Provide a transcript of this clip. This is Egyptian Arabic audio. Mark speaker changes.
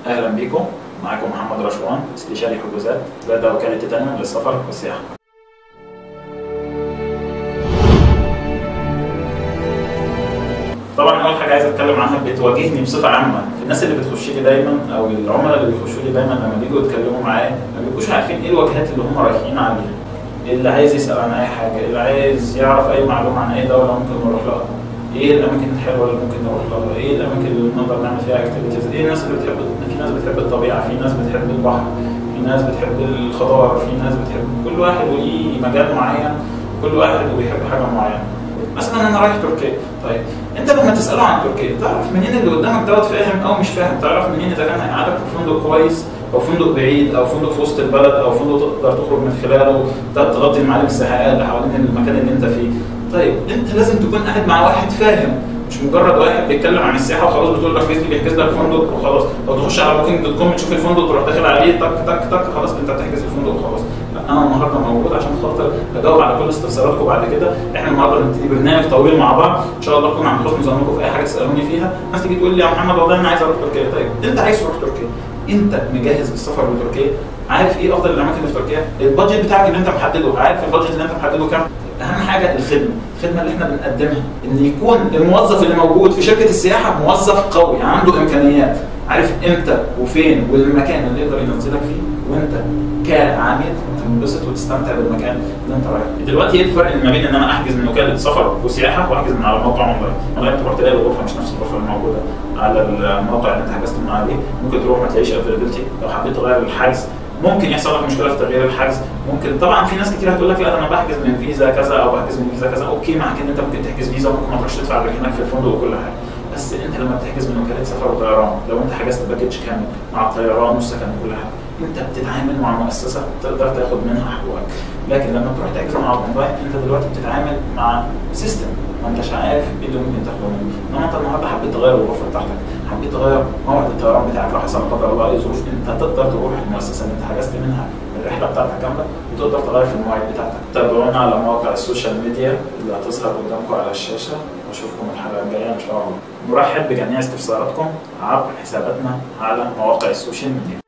Speaker 1: اهلا بيكم معاكم محمد رشوان استشاري حجوزات لدى وكاله تيتانيوم للسفر والسياحه طبعا اول حاجه عايز اتكلم عنها بتواجهني بصفه عامه الناس اللي بتخش لي دايما او العملاء اللي بيخشوا لي دايما لما بييجوا يتكلموا معايا ما بيبقوش عارفين ايه الواجهات اللي هم رايحين عليها اللي عايز يسال عن اي حاجه اللي عايز يعرف اي معلومه عن اي دوله ممكن نروح لها ايه الاماكن الحلوه اللي ممكن نروح لها ايه الاماكن اللي نقدر نعمل فيها اكتيفيتيز ايه الناس اللي بتحب في ناس بتحب الطبيعه في ناس بتحب البحر في ناس بتحب الخضار في ناس بتحب كل واحد وليه مجال معين كل واحد وبيحب حاجه معينه مثلا انا رايح تركيا طيب انت لما تساله عن تركيا تعرف منين اللي قدامك دوت فاهم او مش فاهم تعرف منين اذا كان هيقعدك في فندق كويس او فندق بعيد او فندق في وسط البلد او فندق تقدر تخرج من خلاله تغطي المعالم السياحيه اللي حوالين المكان اللي انت فيه طيب انت لازم تكون قاعد مع واحد فاهم مش مجرد واحد بيتكلم عن السياحه وخلاص بتقول لك بيحجز بيحجز لك فندق وخلاص او تخش على بوكينج دوت كوم تشوف الفندق تروح داخل عليه تك تك تك خلاص انت بتحجز الفندق وخلاص لا انا النهارده موجود عشان خاطر اجاوب على كل استفساراتكم بعد كده احنا النهارده هنبتدي برنامج طويل مع بعض ان شاء الله اكون عند حسن ظنكم في اي حاجه تسالوني فيها ناس تيجي تقول لي يا محمد والله انا عايز اروح تركيا طيب انت عايز تروح تركيا انت مجهز للسفر لتركيا عارف ايه افضل الاماكن اللي في تركيا البادجت بتاعك اللي انت محدده عارف البادجت اللي انت محدده كام اهم حاجه الخدمه الخدمه اللي احنا بنقدمها ان يكون الموظف اللي موجود في شركه السياحه موظف قوي عنده امكانيات عارف امتى وفين والمكان اللي يقدر ينزلك فيه وانت كعميل تنبسط وتستمتع بالمكان اللي انت رايح دلوقتي ايه الفرق ما بين ان انا احجز من وكاله سفر وسياحه واحجز من على موقع اونلاين اونلاين تروح تلاقي الغرفه مش نفس الغرفه اللي موجوده على الموقع اللي انت حجزت من عليه ممكن تروح ما تلاقيش افيلابيلتي لو حبيت تغير الحجز ممكن يحصل لك مشكله في تغيير الحجز ممكن طبعا في ناس كتير هتقول لك لا ده انا بحجز من فيزا كذا او بحجز من فيزا كذا اوكي معاك ان انت ممكن تحجز فيزا وممكن ما تروحش تدفع غير هناك في الفندق وكل حاجه بس انت لما بتحجز من وكاله سفر وطيران لو انت حجزت باكج كامل مع الطيران والسكن وكل حاجه انت بتتعامل مع مؤسسه تقدر تاخد منها حقوقك لكن لما تروح تحجز مع الاونلاين انت دلوقتي بتتعامل مع سيستم ما انتش عارف ايه اللي ممكن تاخده منه انما انت النهارده حبيت تغير الغرفه بتاعتك حبيت تغير موعد الطيران بتاعك لو حصل لا قدر الله اي ظروف انت تقدر تروح المؤسسه اللي انت حجزت منها الرحله بتاعتك كامله وتقدر تغير في المواعيد بتاعتك تابعونا على مواقع السوشيال ميديا اللي هتظهر قدامكم على الشاشه واشوفكم الحلقه الجايه ان شاء الله نرحب بجميع استفساراتكم عبر حساباتنا على مواقع السوشيال ميديا